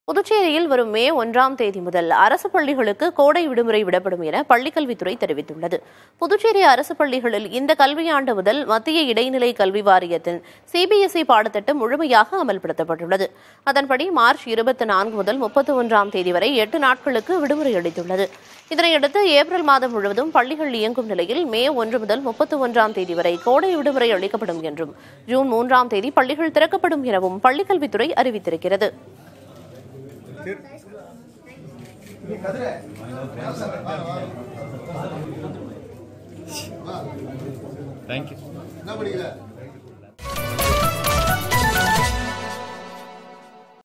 புதுச்சேரியில் வரும் மே ஒன்றாம் தேதி முதல் அரசு பள்ளிகளுக்கு கோடை விடுமுறை விடப்படும் என பள்ளிக்கல்வித்துறை தெரிவித்துள்ளது புதுச்சேரி அரசு பள்ளிகளில் இந்த கல்வியாண்டு முதல் மத்திய இடைநிலை கல்வி வாரியத்தின் சிபிஎஸ்இ பாடத்திட்டம் முழுமையாக அமல்படுத்தப்பட்டுள்ளது அதன்படி மார்ச் இருபத்தி நான்கு முதல் முப்பத்தி ஒன்றாம் தேதி வரை எட்டு நாட்களுக்கு விடுமுறை அளித்துள்ளது இதனையடுத்து ஏப்ரல் மாதம் முழுவதும் பள்ளிகள் இயங்கும் நிலையில் மே ஒன்று முதல் முப்பத்தி ஒன்றாம் தேதி வரை கோடை விடுமுறை அளிக்கப்படும் என்றும் ஜூன் மூன்றாம் தேதி பள்ளிகள் திறக்கப்படும் எனவும் பள்ளிக்கல்வித்துறை அறிவித்திருக்கிறது தேங்க்யூ என்ன படிக்கிற